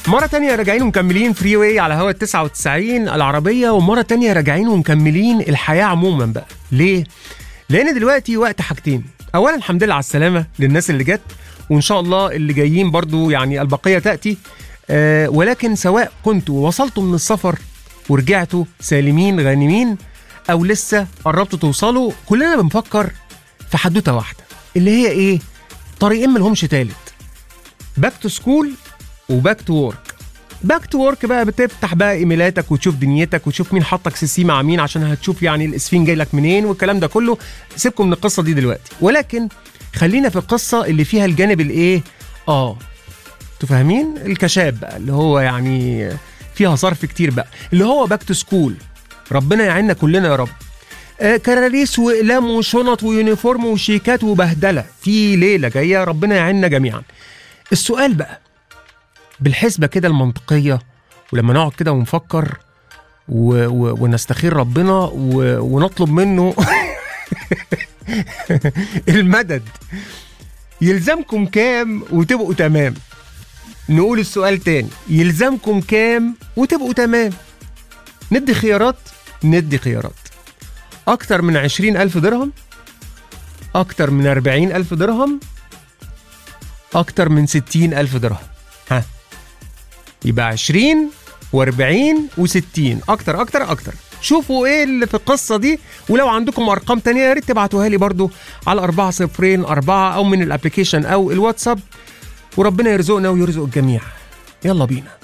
مرة تانية راجعين ومكملين فري واي على هوا ال 99 العربية ومرة تانية راجعين ومكملين الحياة عموما بقى ليه؟ لأن دلوقتي وقت حاجتين أولا الحمد لله على السلامة للناس اللي جت وإن شاء الله اللي جايين برضو يعني البقية تأتي آه ولكن سواء كنتوا وصلتوا من السفر ورجعتوا سالمين غانمين أو لسه قربتوا توصلوا كلنا بنفكر في حدوتة واحدة اللي هي إيه؟ طريقين ملهمش تالت باك تو سكول وباك تو ورك باك تو ورك بقى بتفتح بقى ايميلاتك وتشوف دنيتك وتشوف مين حطك سي سي مع مين عشان هتشوف يعني الاسفين جاي لك منين والكلام ده كله سيبكم من القصه دي دلوقتي ولكن خلينا في القصه اللي فيها الجانب الايه اه انتوا فاهمين الكشاب بقى اللي هو يعني فيها صرف كتير بقى اللي هو باك تو سكول ربنا يعيننا كلنا يا رب آه، كراريس واقلام وشنط ويونيفورم وشيكات وبهدله في ليله جايه ربنا يعيننا جميعا السؤال بقى بالحسبة كده المنطقية ولما نقعد كده ونفكر و... و... ونستخير ربنا و... ونطلب منه المدد يلزمكم كام وتبقوا تمام نقول السؤال تاني يلزمكم كام وتبقوا تمام ندي خيارات ندي خيارات أكتر من عشرين ألف درهم أكتر من أربعين ألف درهم أكتر من ستين ألف درهم ها يبقى 20 و40 و60 اكتر اكتر اكتر شوفوا ايه اللي في القصه دي ولو عندكم ارقام تانية يا ريت تبعتوها لي برضو على 4 صفرين 4 او من الابلكيشن او الواتساب وربنا يرزقنا ويرزق الجميع يلا بينا